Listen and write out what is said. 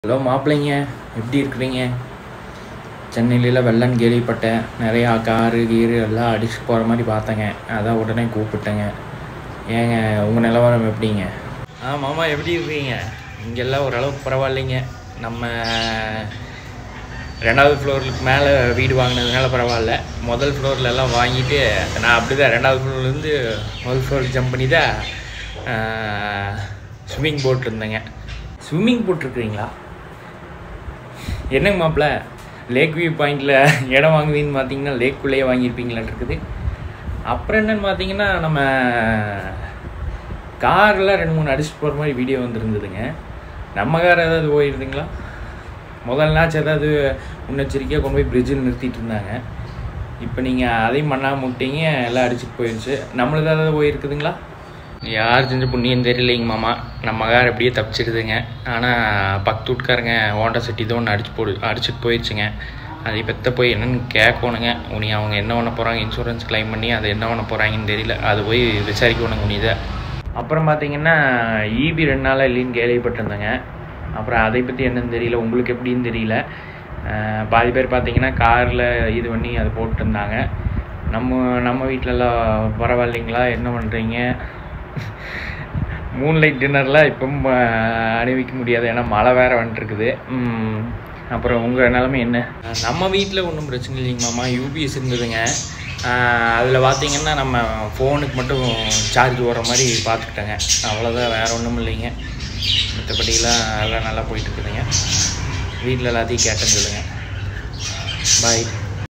hello மாப்பிள்ளைங்க எப்படி இருக்கிறீங்க சென்னையில வெள்ளம் கேள்விப்பட்டேன் நிறையா காரு கீரு எல்லாம் அடிச்சு போகிற மாதிரி பார்த்தேங்க அதான் உடனே கூப்பிட்டேங்க ஏங்க உங்கள் நிலவரம் எப்படிங்க ஆ மாமா எப்படி இருக்கீங்க இங்கெல்லாம் ஓரளவுக்கு பரவாயில்லைங்க நம்ம ரெண்டாவது ஃப்ளோருக்கு மேலே வீடு வாங்கினதுனால பரவாயில்ல முதல் ஃப்ளோரில் எல்லாம் வாங்கிட்டு நான் அப்படி தான் ரெண்டாவது ஃப்ளோர்லேருந்து முதல் ஃப்ளோருக்கு ஜம்ப் பண்ணி தான் ஸ்விம்மிங் போட்டிருந்தேங்க ஸ்விம்மிங் போட்டிருக்கிறீங்களா என்னங்க மாப்பிள்ள லேக் வியூ பாயிண்டில் இடம் வாங்குவீன்னு பார்த்தீங்கன்னா லேக்குள்ளேயே வாங்கியிருப்பீங்களான் இருக்குது அப்புறம் என்னன்னு பார்த்தீங்கன்னா நம்ம காரில் ரெண்டு மூணு அடிச்சுட்டு போகிற மாதிரி வீடியோ வந்துருந்ததுங்க நம்ம கார் ஏதாவது போயிருந்தீங்களா முதல் நாச்சு ஏதாவது முன்னெச்சரிக்கையாக கொண்டு போய் பிரிட்ஜில் நிறுத்திட்டு இருந்தாங்க இப்போ நீங்கள் அதையும் பண்ணாமல் விட்டீங்க எல்லாம் அடிச்சுட்டு போயிடுச்சு நம்மளுக்கு ஏதாவது போயிருக்குதுங்களா யார் செஞ்ச புண்ணியம் தெரியலைங்க மாமா நம்ம கார் எப்படியே தப்பிச்சிடுதுங்க ஆனால் பக்கத்து வீட்டுக்காரங்க ஹோண்டா சிட்டி தான் ஒன்று அடிச்சு போடு அடிச்சுட்டு போயிடுச்சுங்க அதை பெத்த போய் என்னன்னு கேட்கணுங்க உனி அவங்க என்ன பண்ண போகிறாங்க இன்சூரன்ஸ் கிளைம் பண்ணி அதை என்ன பண்ண போகிறாங்கன்னு தெரியல அது போய் விசாரிக்கணுங்க உனிதை அப்புறம் பார்த்தீங்கன்னா ஈபி ரெண்டு நாளாக இல்லைன்னு கேள்விப்பட்டிருந்தேங்க அப்புறம் அதை பற்றி என்னன்னு தெரியல உங்களுக்கு எப்படின்னு தெரியல அஹ் பாதி பேர் பார்த்தீங்கன்னா காரில் இது பண்ணி அதை போட்டிருந்தாங்க நம்ம நம்ம வீட்டிலலாம் பரவாயில்லைங்களா என்ன பண்ணுறீங்க மூன்லைட் டின்னரில் இப்பவும் அஹ், அணிவிக்க முடியாது ஏன்னா மழை வேறு வந்துட்டுருக்குது உம், அப்புறம் உங்கள் நிலமை என்ன நம்ம வீட்டில் ஒன்றும் பிரச்சனை இல்லைங்க மாமா யூபிஎஸ் இருந்ததுங்க அதில் பார்த்தீங்கன்னா நம்ம ஃபோனுக்கு மட்டும் சார்ஜ் ஓடுற மாதிரி பார்த்துக்கிட்டேங்க அவ்வளோதான் வேறு ஒன்றும் இல்லைங்க மற்றபடிலாம் எல்லாம் நல்லா போயிட்டுருக்குதுங்க வீட்டில் எல்லாத்தையும் கேட்டேன்னு சொல்லுங்கள் பாய்